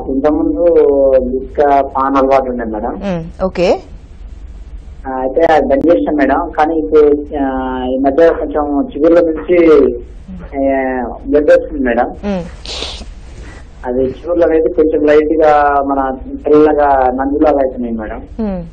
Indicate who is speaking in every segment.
Speaker 1: నాకు ఇంతకుముందు గుట్కా పాన్ అలవాటు ఉండే మేడం
Speaker 2: ఉమ్, ఓకే
Speaker 1: ఆ, అయితే అది బంద్ చేసాం మేడం కానీ ఇప్పుడు ఆ, ఈ మధ్య కొంచెం చిగుర్ల నుంచి బ్లడ్ వస్తుంది మేడం
Speaker 2: ఉమ్,
Speaker 1: అది చిగుర్లు అనేది కొంచెం లైట్ గా మన తెల్లగా నందులాగా అవుతున్నాయి మేడం
Speaker 2: ఉమ్.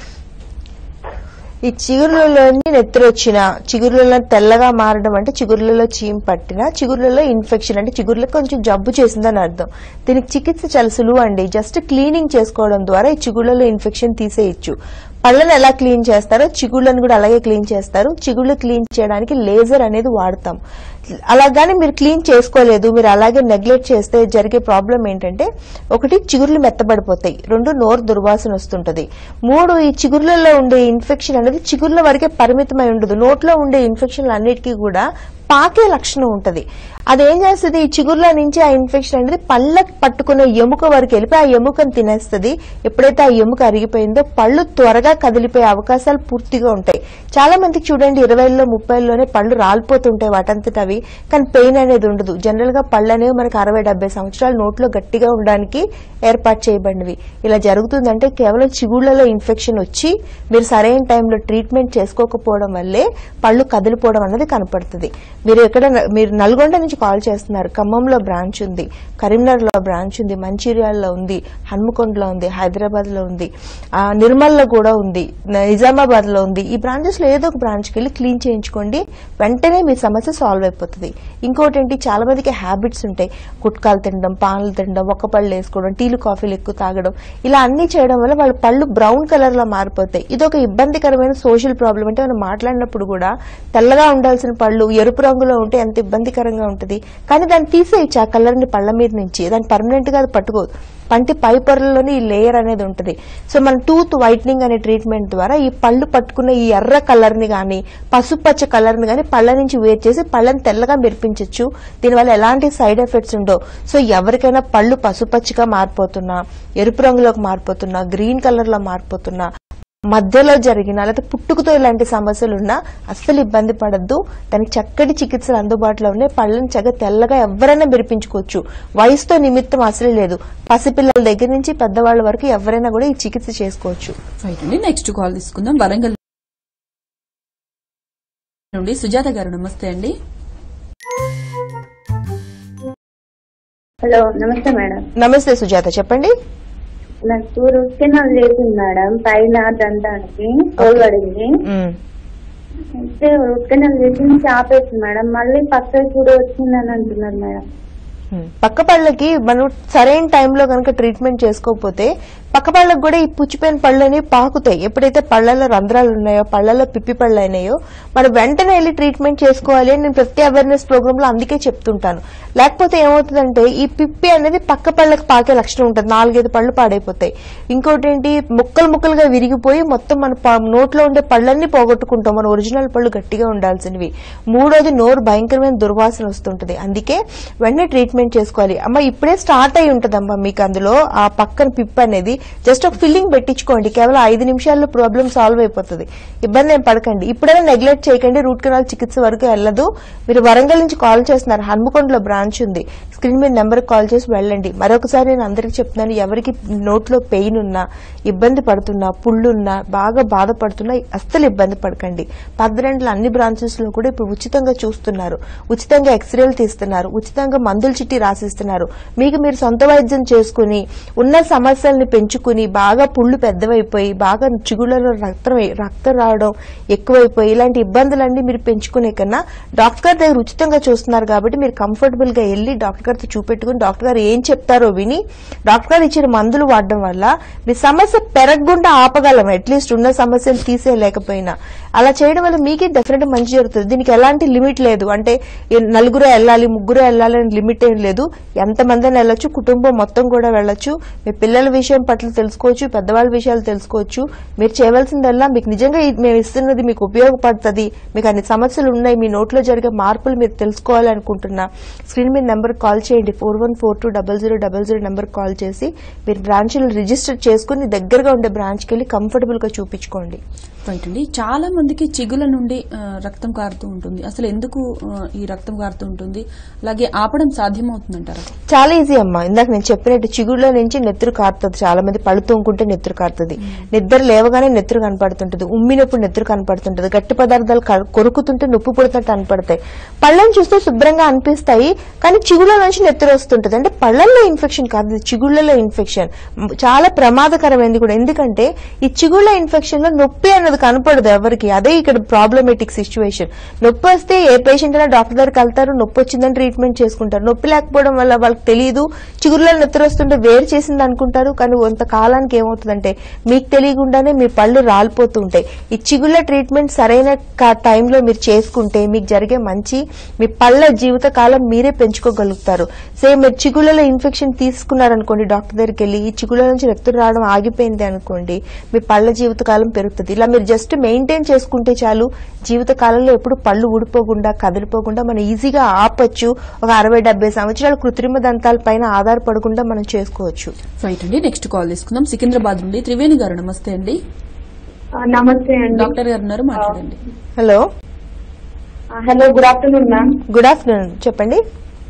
Speaker 2: ఈ చిగుర్లలోని నెత్తురొచ్చిన చిగుర్లలో తెల్లగా మారడం అంటే చిగుర్లలో చీమ్ పట్టిన చిగుర్లలో ఇన్ఫెక్షన్ అంటే చిగుర్లకు కొంచెం జబ్బు చేసిందని అర్థం దీనికి చికిత్స చాలా సులువు అండి జస్ట్ క్లీనింగ్ చేసుకోవడం ద్వారా ఈ చిగుర్లలో ఇన్ఫెక్షన్ తీసేయచ్చు పళ్ళను ఎలా క్లీన్ చేస్తారో చిగుళ్ళను కూడా అలాగే క్లీన్ చేస్తారు చిగుళ్ళు క్లీన్ చేయడానికి లేజర్ అనేది వాడతాం అలాగానే మీరు క్లీన్ చేసుకోలేదు మీరు అలాగే నెగ్లెక్ట్ చేస్తే జరిగే ప్రాబ్లం ఏంటంటే ఒకటి చిగుర్లు మెత్తబడిపోతాయి రెండు నోరు దుర్వాసన వస్తుంటది మూడు ఈ చిగుర్లలో ఉండే ఇన్ఫెక్షన్ అనేది చిగుర్ల వరకే పరిమితమై ఉండదు నోట్లో ఉండే ఇన్ఫెక్షన్లు అన్నిటికీ కూడా పాకే లక్షణం ఉంటది అదేం చేస్తుంది ఈ చిగుర్ల నుంచి ఆ ఇన్ఫెక్షన్ అనేది పళ్ళకి పట్టుకున్న ఎముక వరకు వెళ్ళిపోయి ఆ ఎముకను తినేస్తుంది ఎప్పుడైతే ఆ ఎముక అరిగిపోయిందో పళ్ళు త్వరగా కదిలిపోయే అవకాశాలు పూర్తిగా ఉంటాయి చాలా మందికి చూడండి ఇరవైలో ముప్పైలోనే పళ్ళు రాలిపోతుంటాయి వాటంతట అవి కానీ పెయిన్ అనేది ఉండదు జనరల్ గా పళ్ళు అనేవి మనకి అరవై డెబ్బై సంవత్సరాలు నోట్లో గట్టిగా ఉండడానికి ఏర్పాటు చేయబడినవి ఇలా జరుగుతుందంటే కేవలం చిగుళ్లలో ఇన్ఫెక్షన్ వచ్చి మీరు సరైన టైంలో ట్రీట్మెంట్ చేసుకోకపోవడం వల్లే పళ్ళు కదిలిపోవడం అనేది కనపడుతుంది మీరు ఎక్కడ మీరు నల్గొండ నుంచి కాల్ చేస్తున్నారు ఖమ్మంలో బ్రాంచ్ ఉంది కరీంనగర్లో బ్రాంచ్ ఉంది మంచిర్యాలలో ఉంది హన్మకొండలో ఉంది హైదరాబాద్ లో ఉంది ఆ, నిర్మల్లో కూడా ఉంది నిజామాబాద్ లో ఉంది ఈ బ్రాంచెస్ లో ఏదో ఒక బ్రాంచ్కి వెళ్ళి క్లీన్ చేయించుకోండి వెంటనే మీ సమస్య సాల్వ్ అయిపోతుంది ఇంకోటి ఏంటి చాలా మందికి హ్యాబిట్స్ ఉంటాయి గుట్కాలు తినడం పాన్లు తినడం ఒక్క పళ్ళు వేసుకోవడం టీలు కాఫీలు ఎక్కువ తాగడం ఇలా అన్ని చేయడం వల్ల వాళ్ళ పళ్ళు బ్రౌన్ కలర్ లో మారిపోతాయి ఇది ఒక ఇబ్బందికరమైన సోషల్ ప్రాబ్లం అంటే మనం మాట్లాడినప్పుడు కూడా తెల్లగా ఉండాల్సిన పళ్ళు ఎరుపు రంగులో ఉంటే ఎంత ఇబ్బందికరంగా ఉంటుంది కానీ దాన్ని తీసేయచ్చు ఆ కలర్ ని పళ్ళ మీద నుంచి దాన్ని పర్మనెంట్ గా అది పట్టుకోదు పంటి పై పొరలోనే ఈ లేయర్ అనేది ఉంటుంది సో మన టూత్ వైట్నింగ్ అనే ట్రీట్మెంట్ ద్వారా ఈ పళ్ళు పట్టుకున్న ఈ ఎర్ర కలర్ ని గాని పసుపచ్చ కలర్ ని గాని పళ్ళ నుంచి వేరు చేసి పళ్ళని తెల్లగా మెరిపించవచ్చు దీనివల్ల ఎలాంటి సైడ్ ఎఫెక్ట్స్ ఉండవు సో ఎవరికైనా పళ్ళు పసుపచ్చగా మారిపోతున్నా ఎరుపు రంగులోకి మారిపోతున్నా గ్రీన్ కలర్ లో మారిపోతున్నా మధ్యలో జరిగిన లేకపోతే పుట్టుకతో ఇలాంటి సమస్యలు ఉన్నా అస్సలు ఇబ్బంది పడద్దు దానికి చక్కటి చికిత్సలు అందుబాటులో ఉన్నాయి పళ్ళని చక్కగా తెల్లగా ఎవరైనా మెరిపించుకోవచ్చు వయసుతో నిమిత్తం అసలు లేదు పసిపిల్లల దగ్గర నుంచి పెద్దవాళ్ళ వరకు ఎవరైనా కూడా ఈ చికిత్స చేసుకోవచ్చు
Speaker 3: రైట్ అండి నెక్స్ట్ కాల్ తీసుకుందాం వరంగల్ నుండి సుజాత గారు నమస్తే అండి
Speaker 4: హలో నమస్తే మేడం
Speaker 2: నమస్తే సుజాత చెప్పండి
Speaker 4: నాకు రూట్ కెనాల్ చేసింది మేడం పైన దంతానికి హోల్ పడింది
Speaker 2: ఉమ్.
Speaker 4: అయితే రూట్ కెనాల్ చేసింది ఆపేసింది మేడం మళ్ళీ పక్కకి కూడా వచ్చిందని అంటున్నారు మేడం
Speaker 2: ఉమ్. పక్క పళ్ళకి మనం సరైన టైంలో కనుక ట్రీట్మెంట్ చేసుకోకపోతే పక్క పళ్ళకి కూడా ఈ పుచ్చిపోయిన పళ్ళని పాకుతాయి ఎప్పుడైతే పళ్ళల్లో రంధ్రాలు ఉన్నాయో పళ్ళల్లో పిప్పి పళ్ళు అయినాయో మనం వెంటనే వెళ్ళి ట్రీట్మెంట్ చేసుకోవాలి అని నేను ప్రతి అవేర్నెస్ ప్రోగ్రామ్ లో అందుకే చెప్తుంటాను లేకపోతే ఏమవుతుందంటే ఈ పిప్పి అనేది పక్క పళ్ళకి పాకే లక్షణం ఉంటుంది నాలుగైదు పళ్ళు పాడైపోతాయి ఇంకోటి ఏంటి ముక్కలు ముక్కలుగా విరిగిపోయి మొత్తం మన ప- నోట్లో ఉండే పళ్ళన్నీ పోగొట్టుకుంటాం మన ఒరిజినల్ పళ్ళు గట్టిగా ఉండాల్సినవి మూడోది నోరు భయంకరమైన దుర్వాసన వస్తుంటది అందుకే వెంటనే ట్రీట్మెంట్ చేసుకోవాలి అమ్మ ఇప్పుడే స్టార్ట్ అయి ఉంటదమ్మా మీకు అందులో ఆ పక్కన పిప్ అనేది జస్ట్ ఒక ఫిల్లింగ్ పెట్టించుకోండి కేవలం ఐదు నిమిషాల్లో ప్రాబ్లం సాల్వ్ అయిపోతుంది ఇబ్బంది ఏం పడకండి ఇప్పుడైనా నెగ్లెక్ట్ చేయకండి రూట్ కెనాల్ చికిత్స వరకు వెళ్ళదు మీరు వరంగల్ నుంచి కాల్ చేస్తున్నారు హన్మకొండలో బ్రాంచ్ ఉంది స్క్రీన్ మీద నెంబర్ కాల్ చేసి వెళ్ళండి మరొకసారి నేను అందరికి చెప్తున్నాను ఎవరికి నోట్లో పెయిన్ ఉన్నా ఇబ్బంది పడుతున్నా పుళ్ళున్నా బాగా బాధపడుతున్నా అస్సలు ఇబ్బంది పడకండి పద్దరెంట్ల అన్ని బ్రాంచెస్ లో కూడా ఇప్పుడు ఉచితంగా చూస్తున్నారు ఉచితంగా ఎక్స్రేలు తీస్తున్నారు ఉచితంగా మందులు చిట్టి రాసిస్తున్నారు మీకు మీరు సొంత వైద్యం చేసుకుని ఉన్న సమస్యల్ని పెంచుకుని బాగా పుళ్ళు పెద్దవైపోయి బాగా చిగుళ్ళలో రక్తం రక్తం రావడం ఎక్కువైపోయి ఇలాంటి ఇబ్బందులన్నీ మీరు పెంచుకునే కన్నా డాక్టర్ గారి దగ్గర ఉచితంగా చూస్తున్నారు కాబట్టి మీరు కంఫర్టబుల్ గా వెళ్ళి డాక్టర్ గారితో చూపెట్టుకుని డాక్టర్ గారు ఏం చెప్తారో విని డాక్టర్ గారు ఇచ్చిన మందులు వాడడం వల్ల మీ సమస్య పెరగకుండా ఆపగలం అట్లీస్ట్ ఉన్న సమస్యను తీసేయలేకపోయినా అలా చేయడం వల్ల మీకే డెఫినెట్ మంచి జరుగుతుంది దీనికి ఎలాంటి లిమిట్ లేదు అంటే ఈ నలుగురు వెళ్ళాలి ముగ్గురు వెళ్ళాలి అని లిమిట్ ఏం లేదు ఎంతమంది అయినా వెళ్ళొచ్చు కుటుంబం మొత్తం కూడా వెళ్ళొచ్చు మీ పిల్లల విషయం పట్ల తెలుసుకోవచ్చు పెద్దవాళ్ళ విషయాలు తెలుసుకోవచ్చు మీరు చేయవలసిందల్లా మీకు నిజంగా ఇది మేము ఇస్తున్నది మీకు ఉపయోగపడుతుంది మీకు అన్ని సమస్యలు ఉన్నాయి మీ నోట్లో జరిగే మార్పులు మీరు తెలుసుకోవాలి అనుకుంటున్నా స్క్రీన్ మీద నెంబర్ కాల్ చేయండి four one four two double zero double zero number call చేసి మీరు బ్రాంచ్లు రిజిస్టర్ చేసుకుని దగ్గరగా ఉండే బ్రాంచ్కి వెళ్ళి కంఫర్టబుల్ గా చూపించుకోండి
Speaker 3: రైట్ అండి చాలా మందికి చిగుల నుండి ఆ, రక్తం కారుతూ ఉంటుంది అసలు ఎందుకు ఆ, ఈ రక్తం కారుతూ ఉంటుంది అలాగే ఆపడం సాధ్యమవుతుందంటారా
Speaker 2: చాలా ఈజీ అమ్మా ఇందాక నేను చెప్పినట్టు చిగుళ్ళ నుంచి నెత్తురు కారుతుంది చాలా మంది పళ్ళు తోముకుంటే నెత్తురు కారుతుంది నిద్ర లేవగానే నెత్తురు కనపడుతుంటది ఉమ్మినప్పుడు నెత్తురు కనపడుతుంటది గట్టి పదార్థాలు క- కొరుకుతుంటే నొప్పి పుడుతున్నట్టు కనపడతాయి పళ్ళని చూస్తే శుభ్రంగా అనిపిస్తాయి కానీ చిగుళ్ళ నుంచి నెత్తురు వస్తుంటది అంటే పళ్ళల్లో ఇన్ఫెక్షన్ కాదు ఇది చిగుళ్ళలో ఇన్ఫెక్షన్ మ్, చాలా ప్రమాదకరమైనది కూడా ఎందుకంటే ఈ చిగుళ్ళ ఇన్ఫెక్షన్ లో నొప్పి అన్నది కనపడదు ఎవరికి అదే ఇక్కడ ప్రాబ్లమేటిక్ సిచ్యువేషన్ నొప్పి వస్తే ఏ పేషెంట్ అయినా డాక్టర్ దగ్గరికి వెళ్తారు నొప్పి వచ్చిందని ట్రీట్మెంట్ చేసుకుంటారు నొప్పి లేకపోవడం వల్ల వాళ్ళకి తెలియదు చిగురులో నెత్తరు వస్తుంటే వేరు చేసింది అనుకుంటారు కానీ కొంత కాలానికి ఏమవుతుందంటే మీకు తెలియకుండానే మీ పళ్ళు రాలిపోతూ ఉంటాయి ఈ చిగుళ్ళ ట్రీట్మెంట్ సరైన కా- టైంలో మీరు చేసుకుంటే మీకు జరిగే మంచి మీ పళ్ళ జీవిత కాలం మీరే పెంచుకోగలుగుతారు సేమ్ మీరు చిగుళ్ళలో ఇన్ఫెక్షన్ తీసుకున్నారనుకోండి డాక్టర్ దగ్గరికి వెళ్ళి ఈ చిగుళ్ళ నుంచి నెత్తురు రావడం ఆగిపోయింది అనుకోండి మీ పళ్ళ జీవితకాలం పెరుగుతుంది ఇలా మీరు జస్ట్ మెయింటైన్ చేసుకుంటే చాలు జీవిత కాలంలో ఎప్పుడు పళ్ళు ఊడిపోకుండా కదిలిపోకుండా మనం ఈజీగా ఆపొచ్చు ఒక అరవై డెబ్బై సంవత్సరాలు కృత్రిమ దంతాల పైన ఆధారపడకుండా మనం చేసుకోవచ్చు
Speaker 3: రైట్ అండి నెక్స్ట్ కాల్ తీసుకుందాం సికింద్రాబాద్ నుండి త్రివేణి గారు నమస్తే అండి
Speaker 4: ఆ, నమస్తే అండి
Speaker 3: డాక్టర్ గారు ఉన్నారు మాట్లాడండి
Speaker 2: హలో
Speaker 4: ఆ, hello good afternoon ma'am
Speaker 2: good afternoon చెప్పండి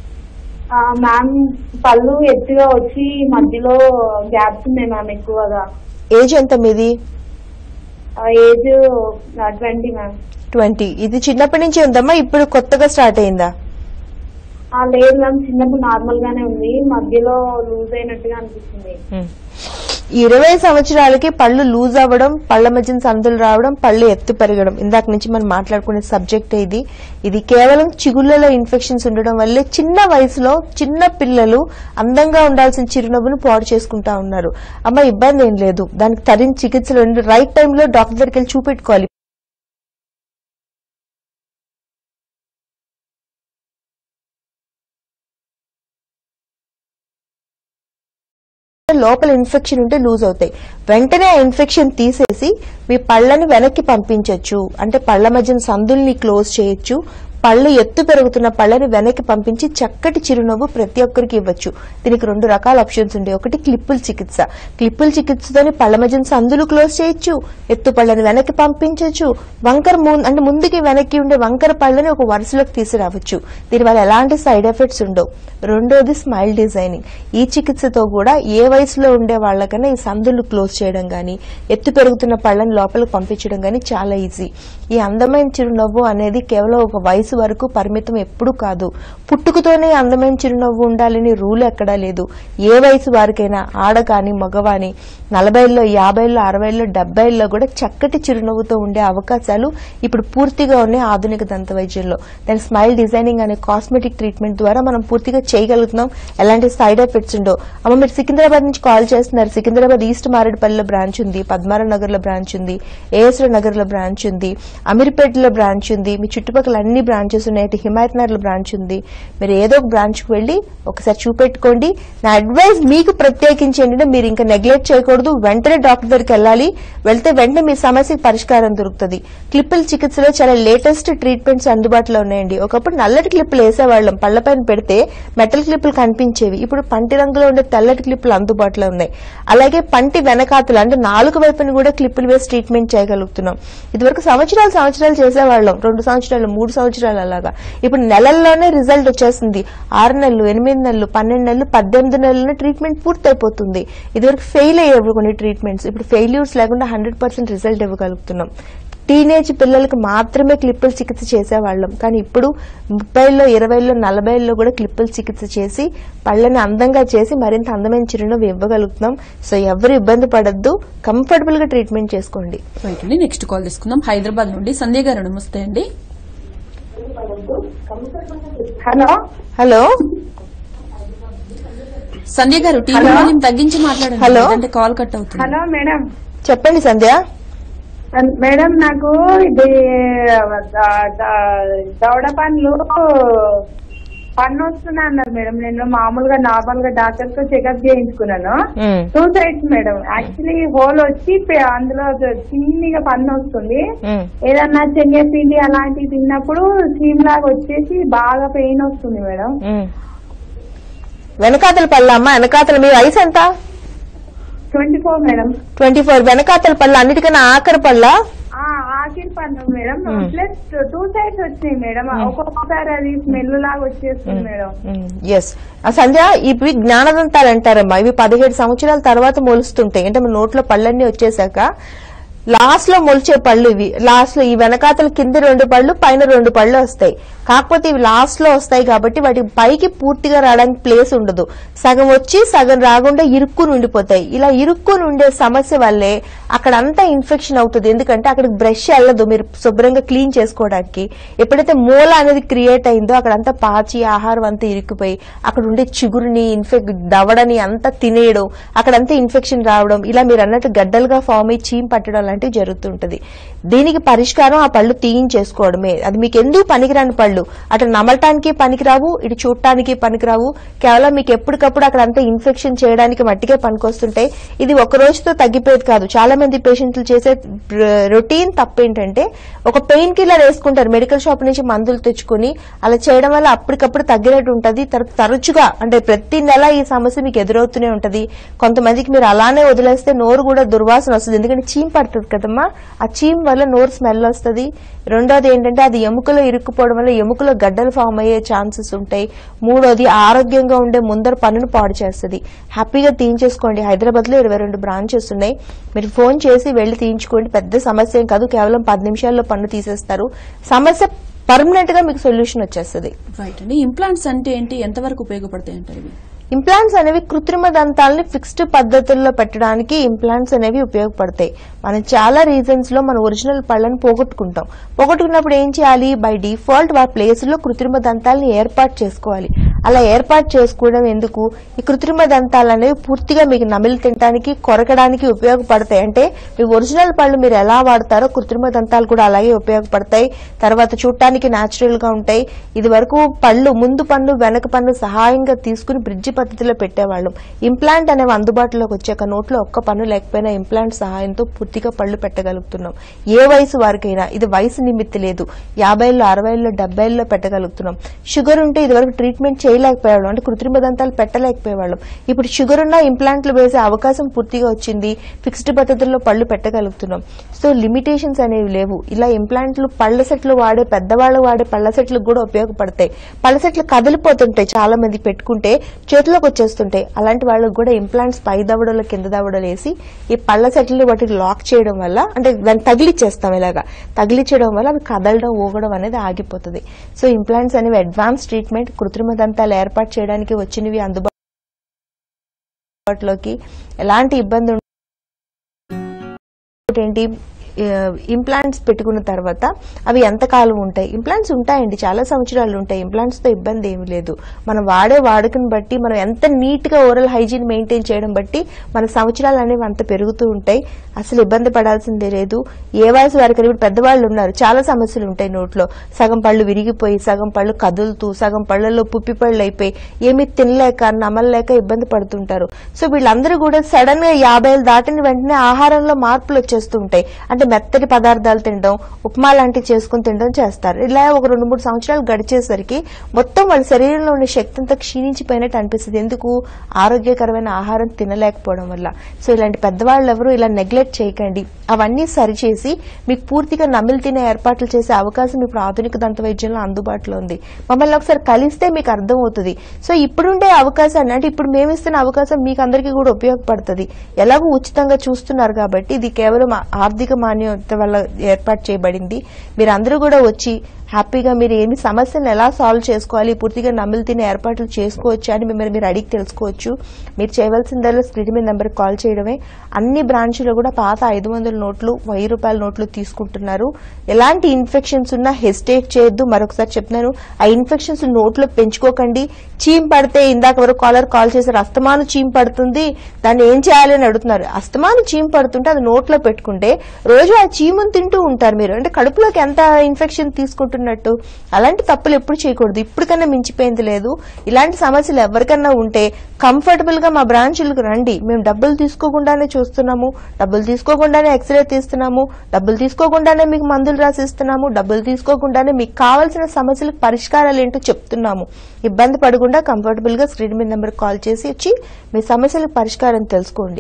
Speaker 4: ఆ, మ్యామ్ పళ్ళు ఎత్తుగా వచ్చి మధ్యలో గ్యాప్స్ ఉన్నాయి మ్యామ్ ఎక్కువగా
Speaker 2: ఏజ్ ఎంత మీది
Speaker 4: ఆ, ఏజ్ ట్వంటీ మ్యామ్
Speaker 2: ట్వంటీ ఇది చిన్నప్పటి నుంచి ఉందమ్మా ఇప్పుడు కొత్తగా స్టార్ట్ అయిందా
Speaker 4: ఆ, లేదు మ్యామ్ చిన్నప్పుడు నార్మల్ గానే ఉంది మధ్యలో లూజ్ అయినట్టుగా అనిపిస్తుంది
Speaker 2: ఈ ఇరవై సంవత్సరాలకి పళ్ళు లూజ్ అవ్వడం పళ్ళ మధ్యన సందులు రావడం పళ్ళు ఎత్తు పెరగడం ఇందాక నుంచి మనం మాట్లాడుకునే సబ్జెక్ట్ ఇది ఇది కేవలం చిగుళ్ళలో ఇన్ఫెక్షన్స్ ఉండడం వల్లే చిన్న వయసులో చిన్న పిల్లలు అందంగా ఉండాల్సిన చిరునవ్వును పాడు చేసుకుంటా ఉన్నారు అమ్మ ఇబ్బంది ఏం లేదు దానికి తగిన చికిత్సలు రైట్ టైంలో డాక్టర్ దగ్గరికి వెళ్ళి చూపెట్టుకోవాలి లోపల ఇన్ఫెక్షన్ ఉంటే లూజ్ అవుతాయి వెంటనే ఆ ఇన్ఫెక్షన్ తీసేసి మీ పళ్ళని వెనక్కి పంపించవచ్చు అంటే పళ్ళ మధ్యన సందుల్ని క్లోజ్ చేయొచ్చు పళ్ళు ఎత్తు పెరుగుతున్న పళ్ళని వెనక్కి పంపించి చక్కటి చిరునవ్వు ప్రతి ఒక్కరికి ఇవ్వచ్చు దీనికి రెండు రకాల ఆప్షన్స్ ఉంటాయి ఒకటి క్లిప్పుల చికిత్స క్లిప్పుల చికిత్సతోని పళ్ళ మధ్యన సందులు క్లోజ్ చేయొచ్చు ఎత్తు పళ్ళని వెనక్కి పంపించవచ్చు వంకర ము- అంటే ముందుకి వెనక్కి ఉండే వంకర పళ్ళని ఒక వరుసలోకి తీసుకురావచ్చు దీనివల్ల ఎలాంటి సైడ్ ఎఫెక్ట్స్ ఉండవు రెండోది స్మైల్ డిజైనింగ్ ఈ చికిత్సతో కూడా ఏ వయసులో ఉండే వాళ్ళకన్నా ఈ సందులు క్లోజ్ చేయడం గానీ ఎత్తు పెరుగుతున్న పళ్ళని లోపలికి పంపించడం గానీ చాలా ఈజీ ఈ అందమైన చిరునవ్వు అనేది కేవలం ఒక వయసు వరకు పరిమితం ఎప్పుడూ కాదు పుట్టుకతోనే అందమైన చిరునవ్వు ఉండాలని రూల్ ఎక్కడా లేదు ఏ వయసు వారికైనా ఆడ కాని మగవాని నలభైల్లో యాభైల్లో అరవైల్లో డెబ్బైల్లో కూడా చక్కటి చిరునవ్వుతో ఉండే అవకాశాలు ఇప్పుడు పూర్తిగా ఉన్నాయి ఆధునిక దంత వైద్యంలో దాని స్మైల్ డిజైనింగ్ అనే కాస్మెటిక్ ట్రీట్మెంట్ ద్వారా మనం పూర్తిగా చేయగలుగుతున్నాం ఎలాంటి సైడ్ ఎఫెక్ట్స్ ఉండవు అమ్మ మీరు సికింద్రాబాద్ నుంచి కాల్ చేస్తున్నారు సికింద్రాబాద్ ఈస్ట్ మారేడుపల్లిలో బ్రాంచ్ ఉంది పద్మారా నగర్ లో బ్రాంచ్ ఉంది ఏఎస్ఆర్ నగర్ లో బ్రాంచ్ ఉంది అమీర్పేటలో బ్రాంచ్ ఉంది మీ చుట్టుపక్కల అన్ని బ్రాంచెస్ ఉన్నాయి అటు హిమాయత్ నగర్ లో బ్రాంచ్ ఉంది మీరు ఏదో ఒక బ్రాంచ్ కు వెళ్ళి ఒకసారి చూపెట్టుకోండి నా అడ్వైస్ మీకు ప్రత్యేకించి ఏంటంటే మీరు ఇంకా నెగ్లెక్ట్ చేయకూడదు వెంటనే డాక్టర్ దగ్గరికి వెళ్ళాలి వెళ్తే వెంటనే మీ సమస్యకి పరిష్కారం దొరుకుతుంది క్లిప్పుల చికిత్సలో చాలా లేటెస్ట్ ట్రీట్మెంట్స్ అందుబాటులో ఉన్నాయండి ఒకప్పుడు నల్లటి క్లిప్పులు వేసేవాళ్ళం పళ్ళపైన పెడితే మెటల్ క్లిప్పులు కనిపించేవి ఇప్పుడు పంటి రంగులో ఉండే తెల్లటి క్లిప్పులు అందుబాటులో ఉన్నాయి అలాగే పంటి వెనకాతలు అంటే నాలుగు వైపున కూడా క్లిప్పులు వేసి ట్రీట్మెంట్ చేయగలుగుతున్నాం ఇదివరకు సంవత్సరాలు సంవత్సరాలు చేసేవాళ్ళం రెండు సంవత్సరాలు మూడు సంవత్సరాలు అలాగా ఇప్పుడు నెలల్లోనే రిజల్ట్ వచ్చేస్తుంది ఆరు నెలలు ఎనిమిది నెలలు పన్నెండు నెలలు పద్దెనిమిది నెలల ట్రీట్మెంట్ పూర్తయిపోతుంది ఇదివరకు ఫెయిల్ అయ్యేవి కొన్ని ట్రీట్మెంట్స్ ఇప్పుడు ఫెయిల్యూర్స్ లేకుండా హండ్రెడ్ పర్సెంట్ రిజల్ట్ ఇవ్వగలుగుతున్నాం టీనేజ్ పిల్లలకు మాత్రమే క్లిప్పుల చికిత్స చేసేవాళ్ళం కానీ ఇప్పుడు ముప్పైలో ఇరవైలో నలభైలో కూడా క్లిప్పుల చికిత్స చేసి పళ్ళని అందంగా చేసి మరింత అందమైన చిరునవ్వు ఇవ్వగలుగుతున్నాం సో ఎవరు ఇబ్బంది పడద్దు కంఫర్టబుల్ గా ట్రీట్మెంట్ చేసుకోండి
Speaker 3: రైట్ అండి నెక్స్ట్ కాల్ తీసుకుందాం హైదరాబాద్ నుండి సంధ్య గారు నమస్తే అండి
Speaker 4: హలో
Speaker 2: హలో
Speaker 3: సంధ్య గారు టీవీ వాల్యూమ్ తగ్గించి మాట్లాడండి
Speaker 2: హలో.
Speaker 3: అంటే కాల్ కట్ అవుతుంది
Speaker 4: హలో మేడం
Speaker 2: చెప్పండి సంధ్య
Speaker 4: మేడం నాకు ఇది ద- ద- దవడ పండ్లు పన్ను వస్తున్నా అన్నారు మేడం నేను మామూలుగా నార్మల్ గా డాక్టర్ తో చెకప్ చేయించుకున్నాను
Speaker 2: um,
Speaker 4: two sides madam actually hole వచ్చి పే- అందులో చిన్నగా పన్ను వస్తుంది
Speaker 2: ఉమ్.
Speaker 4: ఏదన్నా శనగపిండి అలాంటివి తిన్నప్పుడు స్టీమ్ లాగా వచ్చేసి బాగా పెయిన్ వస్తుంది మేడం
Speaker 2: ఉమ్. వెనకాతల పళ్ళ అమ్మ వెనకాతల మీ వయసు ఎంత
Speaker 4: twenty four madam
Speaker 2: twenty four వెనకాతల పళ్ళ అన్నిటికన్నా ఆఖరి పళ్ళ
Speaker 4: ఆ పన్ను మేడం ప్లస్ టూ సైడ్స్ వచ్చినాయి మేడం ఒక్కొక్కసారి అది స్మెల్ లాగా వచ్చేస్తుంది మేడం
Speaker 2: ఎస్ సంధ్య ఇవి జ్ఞానదంతాలు అంటారమ్మా ఇవి పదిహేడు సంవత్సరాల తర్వాత మొలుస్తుంటాయి అంటే మన నోట్లో పళ్ళన్నీ వచ్చేసాక లాస్ట్ లో మొలిచే పళ్ళు ఇవి లాస్ట్ లో ఈ వెనకాతల కింద రెండు పళ్ళు పైన రెండు పళ్ళు వస్తాయి కాకపోతే ఇవి లాస్ట్ లో వస్తాయి కాబట్టి వాటి పైకి పూర్తిగా రావడానికి ప్లేస్ ఉండదు సగం వచ్చి సగం రాకుండా ఇరుక్కుని ఉండిపోతాయి ఇలా ఇరుక్కుని ఉండే సమస్య వల్లే అక్కడంతా ఇన్ఫెక్షన్ అవుతుంది ఎందుకంటే అక్కడికి బ్రష్ వెళ్ళదు మీరు శుభ్రంగా క్లీన్ చేసుకోవడానికి ఎప్పుడైతే మూల అనేది క్రియేట్ అయిందో అక్కడంతా పాచి ఆహారం అంతా ఇరుక్కుపోయి అక్కడ ఉండే చిగురుని ఇన్ఫెక్ట్ దవడని అంతా తినేయడం అక్కడంతా ఇన్ఫెక్షన్ రావడం ఇలా మీరు అన్నట్టు గడ్డలుగా ఫామ్ అయ్యి చీమ్ పట్టడం లాంటివి జరుగుతుంటది దీనికి పరిష్కారం ఆ పళ్ళు తీయించేసుకోవడమే అది మీకు ఎందుకు పనికిరాని పళ్ళు అటు నమలటానికి పనికిరావు ఇటు చూడటానికి పనికిరావు కేవలం మీకు ఎప్పటికప్పుడు అక్కడ అంతా ఇన్ఫెక్షన్ చేయడానికి మట్టికే పనికొస్తుంటాయి ఇది ఒక రోజుతో తగ్గిపోయేది కాదు చాలా మంది పేషెంట్లు చేసే రొటీన్ తప్పు ఏంటంటే ఒక పెయిన్ కిల్లర్ వేసుకుంటారు మెడికల్ షాప్ నుంచి మందులు తెచ్చుకుని అలా చేయడం వల్ల అప్పటికప్పుడు తగ్గినట్టు ఉంటది తర- తరచుగా అంటే ప్రతి నెల ఈ సమస్య మీకు ఎదురవుతూనే ఉంటది కొంతమందికి మీరు అలానే వదిలేస్తే నోరు కూడా దుర్వాసన వస్తుంది ఎందుకంటే చీమ్ పడుతుంది కదమ్మా ఆ చీమ్ వల్ల నోరు స్మెల్ వస్తుంది రెండోది ఏంటంటే అది ఎముకలో ఇరుక్కుపోవడం వల్ల ఎముకలో గడ్డలు ఫామ్ అయ్యే ఛాన్సెస్ ఉంటాయి మూడోది ఆరోగ్యంగా ఉండే ముందర పన్నును పాడు చేస్తుంది హ్యాపీగా తీయించేసుకోండి హైదరాబాద్ లో ఇరవై రెండు బ్రాంచెస్ ఉన్నాయి మీరు ఫోన్ చేసి వెళ్లి తీయించుకోండి పెద్ద సమస్య ఏం కాదు కేవలం పది నిమిషాల్లో పన్ను తీసేస్తారు సమస్య పర్మనెంట్ గా మీకు సొల్యూషన్ వచ్చేస్తుంది
Speaker 3: రైట్ అండి ఇంప్లాంట్స్ అంటే ఏంటి ఎంతవరకు ఉపయోగపడతాయి అంటారు ఇవి
Speaker 2: ఇంప్లాంట్స్ అనేవి కృత్రిమ దంతాలని ఫిక్స్డ్ పద్ధతుల్లో పెట్టడానికి ఇంప్లాంట్స్ అనేవి ఉపయోగపడతాయి మనం చాలా రీజన్స్ లో మన ఒరిజినల్ పళ్ళని పోగొట్టుకుంటాం పోగొట్టుకున్నప్పుడు ఏం చేయాలి బై డిఫాల్ట్ వారి ప్లేస్ లో కృత్రిమ దంతాలని ఏర్పాటు చేసుకోవాలి అలా ఏర్పాటు చేసుకోవడం ఎందుకు ఈ కృత్రిమ దంతాలు అనేవి పూర్తిగా మీకు నమిలి తినడానికి కొరకడానికి ఉపయోగపడతాయి అంటే మీ ఒరిజినల్ పళ్ళు మీరు ఎలా వాడతారో కృత్రిమ దంతాలు కూడా అలాగే ఉపయోగపడతాయి తర్వాత చూడటానికి న్యాచురల్ గా ఉంటాయి ఇది వరకు పళ్ళు ముందు పన్ను వెనక పన్ను సహాయంగా తీసుకుని బ్రిడ్జి పద్ధతిలో పెట్టేవాళ్ళం ఇంప్లాంట్ అనేవి అందుబాటులోకి వచ్చాక నోట్లో ఒక్క పన్ను లేకపోయినా ఇంప్లాంట్ సహాయంతో పూర్తిగా పళ్ళు పెట్టగలుగుతున్నాం ఏ వయసు వారికైనా ఇది వయసు నిమిత్తి లేదు యాభైలో అరవైలో డెబ్బైలో పెట్టగలుగుతున్నాం షుగర్ ఉంటే ఇదివరకు ట్రీట్మెంట్ చేయలేకపోయేవాళ్ళం అంటే కృత్రిమ దంతాలు పెట్టలేకపోయేవాళ్ళం ఇప్పుడు షుగర్ ఉన్న ఇంప్లాంట్లు వేసే అవకాశం పూర్తిగా వచ్చింది ఫిక్స్డ్ పద్ధతుల్లో పళ్ళు పెట్టగలుగుతున్నాం సో లిమిటేషన్స్ అనేవి లేవు ఇలా ఇంప్లాంట్లు పళ్ళ సెట్లు వాడే పెద్దవాళ్ళు వాడే పళ్ళ సెట్లు కూడా ఉపయోగపడతాయి పళ్ళ సెట్లు కదిలిపోతుంటాయి చాలా మంది పెట్టుకుంటే చేతిలోకి వచ్చేస్తుంటాయి అలాంటి వాళ్ళకి కూడా ఇంప్లాంట్స్ పై దవడలో కింద దవడలు వేసి ఈ పళ్ళ సెట్లు వాటికి లాక్ చేయడం వల్ల అంటే దాన్ని తగిలిచ్చేస్తాం ఇలాగా తగిలించడం వల్ల అవి కదలడం ఊగడం అనేది ఆగిపోతుంది సో ఇంప్లాంట్స్ అనేవి అడ్వాన్స్ ట్రీట్మెంట్ కృత్రిమ దంతాలు ఏర్పాటు చేయడానికి వచ్చినవి అందుబాటులోకి ఎలాంటి ఇబ్బంది ఉండ- ఏంటి ఇంప్లాంట్స్ పెట్టుకున్న తర్వాత అవి ఎంతకాలం ఉంటాయి ఇంప్లాంట్స్ ఉంటాయండి చాలా సంవత్సరాలు ఉంటాయి ఇంప్లాంట్స్ తో ఇబ్బంది ఏమీ లేదు మనం వాడే వాడుకను బట్టి మనం ఎంత నీట్ గా ఓరల్ హైజీన్ మెయింటైన్ చేయడం బట్టి మన సంవత్సరాలు అనేవి అంత పెరుగుతూ ఉంటాయి అసలు ఇబ్బంది పడాల్సిందే లేదు ఏ వయసు వారికి ఇప్పుడు పెద్దవాళ్ళు ఉన్నారు చాలా సమస్యలు ఉంటాయి నోట్లో సగం పళ్ళు విరిగిపోయి సగం పళ్ళు కదులుతూ సగం పళ్ళల్లో పుప్పి పళ్ళు అయిపోయి ఏమీ తినలేక నమలలేక ఇబ్బంది పడుతుంటారు సో వీళ్ళందరూ కూడా సడన్ గా యాభై ఏళ్ళు దాటిన వెంటనే ఆహారంలో మార్పులు వచ్చేస్తూ ఉంటాయి అంటే మెత్తటి పదార్థాలు తినడం ఉప్మా లాంటివి చేసుకుని తినడం చేస్తారు ఇలా ఒక రెండు మూడు సంవత్సరాలు గడిచేసరికి మొత్తం వాళ్ళ శరీరంలో ఉన్న శక్తి అంతా క్షీణించిపోయినట్టు అనిపిస్తుంది ఎందుకు ఆరోగ్యకరమైన ఆహారం తినలేకపోవడం వల్ల సో ఇలాంటి పెద్దవాళ్ళు ఎవరు ఇలా నెగ్లెక్ట్ చేయకండి అవన్నీ సరిచేసి మీకు పూర్తిగా నమిలి తినే ఏర్పాట్లు చేసే అవకాశం ఇప్పుడు ఆధునిక దంత వైద్యంలో అందుబాటులో ఉంది మమ్మల్ని ఒకసారి కలిస్తే మీకు అర్థం అవుతుంది సో ఇప్పుడుండే అవకాశాన్ని అంటే ఇప్పుడు మేము ఇస్తున్న అవకాశం మీకు అందరికీ కూడా ఉపయోగపడుతుంది ఎలాగో ఉచితంగా చూస్తున్నారు కాబట్టి ఇది కేవలం ఆ- ఆర్థిక మాన్యత వల్ల ఏర్పాటు చేయబడింది మీరు అందరూ కూడా వచ్చి హ్యాపీగా మీరు ఏమి సమస్యలను ఎలా సాల్వ్ చేసుకోవాలి పూర్తిగా నమ్మిలి తినే ఏర్పాట్లు చేసుకోవచ్చు అని మిమ్మల్ని మీరు అడిగి తెలుసుకోవచ్చు మీరు చేయవలసిందల్లా స్క్రీన్ మీద నెంబర్ కాల్ చేయడమే అన్ని బ్రాంచ్లో కూడా పాత ఐదు వందల నోట్లు వెయ్యి రూపాయల నోట్లు తీసుకుంటున్నారు ఎలాంటి ఇన్ఫెక్షన్స్ ఉన్నా హెసిటేట్ చేయొద్దు మరొకసారి చెప్తున్నాను ఆ ఇన్ఫెక్షన్స్ నోట్లో పెంచుకోకండి చీమ్ పడితే ఇందాక వరకు కాలర్ కాల్ చేశారు అస్తమాను చీమ్ పడుతుంది దాన్ని ఏం చేయాలి అని అడుగుతున్నారు అస్తమాను చీమ్ పడుతుంటే అది నోట్లో పెట్టుకుంటే రోజు ఆ చీమును తింటూ ఉంటారు మీరు అంటే కడుపులోకి ఎంత ఇన్ఫెక్షన్ తీసుకుంటున్నట్టు అలాంటి తప్పులు ఎప్పుడు చేయకూడదు ఇప్పటికన్నా మించిపోయింది లేదు ఇలాంటి సమస్యలు ఎవరికన్నా ఉంటే కంఫర్టబుల్ గా మా బ్రాంచ్లకు రండి మేము డబ్బులు తీసుకోకుండానే చూస్తున్నాము డబ్బులు తీసుకోకుండానే ఎక్స్రే తీస్తున్నాము డబ్బులు తీసుకోకుండానే మీకు మందులు రాసిస్తున్నాము డబ్బులు తీసుకోకుండానే మీకు కావాల్సిన సమస్యలకు పరిష్కారాలు ఏంటో చెప్తున్నాము ఇబ్బంది పడకుండా కంఫర్టబుల్ గా స్క్రీన్ మీద నెంబర్ కాల్ చేసి వచ్చి మీ సమస్యలకు పరిష్కారం తెలుసుకోండి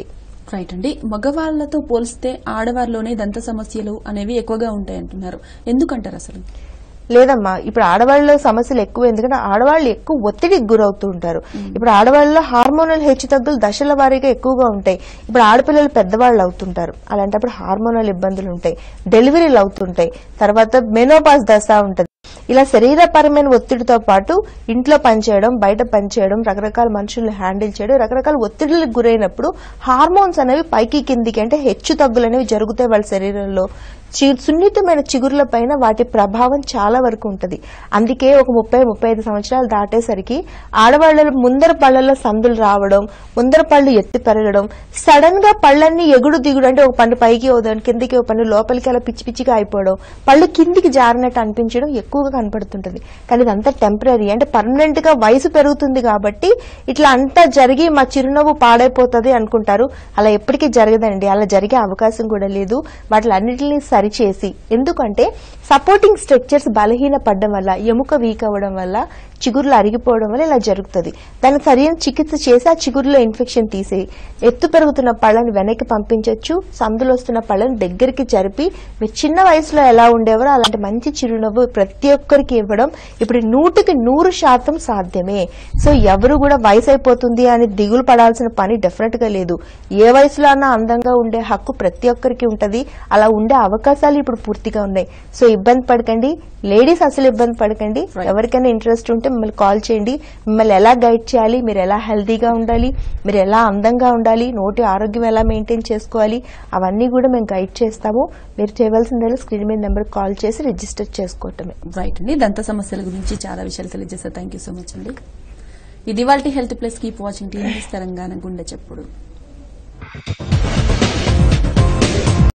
Speaker 3: రైట్ అండి మగవాళ్లతో పోలిస్తే ఆడవారిలోనే దంత సమస్యలు అనేవి ఎక్కువగా ఉంటాయి అంటున్నారు ఎందుకంటారు అసలు
Speaker 2: లేదమ్మా ఇప్పుడు ఆడవాళ్ళ సమస్యలు ఎక్కువ ఎందుకంటే ఆడవాళ్ళు ఎక్కువ ఒత్తిడికి గురవుతూ ఉంటారు ఇప్పుడు ఆడవాళ్ళలో హార్మోనల్ హెచ్చుతగ్గులు దశల వారీగా ఎక్కువగా ఉంటాయి ఇప్పుడు ఆడపిల్లలు పెద్దవాళ్ళు అవుతుంటారు అలాంటప్పుడు హార్మోనల్ ఇబ్బందులు ఉంటాయి డెలివరీలు అవుతుంటాయి తర్వాత మెనోపాస్ దశ ఉంటుంది ఇలా శరీరపరమైన ఒత్తిడితో పాటు ఇంట్లో పనిచేయడం బయట పనిచేయడం రకరకాల మనుషుల్ని హ్యాండిల్ చేయడం రకరకాల ఒత్తిడిలకు గురైనప్పుడు హార్మోన్స్ అనేవి పైకి కిందికి అంటే హెచ్చు తగ్గులు అనేవి జరుగుతాయి వాళ్ళ శరీరంలో చి- సున్నితమైన చిగుర్ల పైన వాటి ప్రభావం చాలా వరకు ఉంటది అందుకే ఒక ముప్పై ముప్పై ఐదు సంవత్సరాలు దాటేసరికి ఆడవాళ్ళ ముందర పళ్ళల్లో సందులు రావడం ముందర పళ్ళు ఎత్తి పెరగడం సడన్ గా పళ్ళన్నీ ఎగుడు దిగుడు అంటే ఒక పన్ను పైకి ఓదాని కిందికి ఒక పన్ను లోపలికి అలా పిచ్చి పిచ్చిగా అయిపోవడం పళ్ళు కిందికి జారినట్టు అనిపించడం ఎక్కువగా కనపడుతుంటది కానీ ఇదంతా టెంపరీ అంటే పర్మనెంట్ గా వయసు పెరుగుతుంది కాబట్టి ఇట్లా అంతా జరిగి మా చిరునవ్వు పాడైపోతుంది అనుకుంటారు అలా ఎప్పటికీ జరగదండి అలా జరిగే అవకాశం కూడా లేదు వాటిలన్నిటిని సరిచేసి ఎందుకంటే సపోర్టింగ్ స్ట్రక్చర్స్ బలహీన పడడం వల్ల ఎముక వీక్ అవ్వడం వల్ల చిగుర్లు అరిగిపోవడం వల్ల ఇలా జరుగుతుంది దానికి సరైన చికిత్స చేసి ఆ చిగురులో ఇన్ఫెక్షన్ తీసి ఎత్తు పెరుగుతున్న పళ్ళని వెనక్కి పంపించవచ్చు సందులు వస్తున్న పళ్ళని దగ్గరికి జరిపి మీరు చిన్న వయసులో ఎలా ఉండేవారో అలాంటి మంచి చిరునవ్వు ప్రతి ఒక్కరికి ఇవ్వడం ఇప్పుడు నూటికి నూరు శాతం సాధ్యమే సో ఎవరు కూడా వయసు అయిపోతుంది అని దిగులు పడాల్సిన పని డెఫినెట్ గా లేదు ఏ వయసులో అన్నా అందంగా ఉండే హక్కు ప్రతి ఒక్కరికి ఉంటది అలా ఉండే అవకాశాలు ఇప్పుడు పూర్తిగా ఉన్నాయి సో ఇబ్బంది పడకండి లేడీస్ అసలు ఇబ్బంది పడకండి ఎవరికైనా ఇంట్రెస్ట్ ఉంటే మిమ్మల్ని కాల్ చేయండి మిమ్మల్ని ఎలా గైడ్ చేయాలి మీరు ఎలా హెల్తీగా ఉండాలి మీరు ఎలా అందంగా ఉండాలి నోటి ఆరోగ్యం ఎలా మెయింటైన్ చేసుకోవాలి అవన్నీ కూడా మేము గైడ్ చేస్తాము మీరు చేయవలసిందల్లా స్క్రీన్ మీద నెంబర్ కాల్ చేసి రిజిస్టర్ చేసుకోవటమే
Speaker 3: రైట్ అండి దంత సమస్యల గురించి చాలా విషయాలు తెలియజేస్తారు థ్యాంక్ యూ సో మచ్ అండి ఇది వాళ్ళ health plus keep watching TV Telangana గుండె చెప్పుడు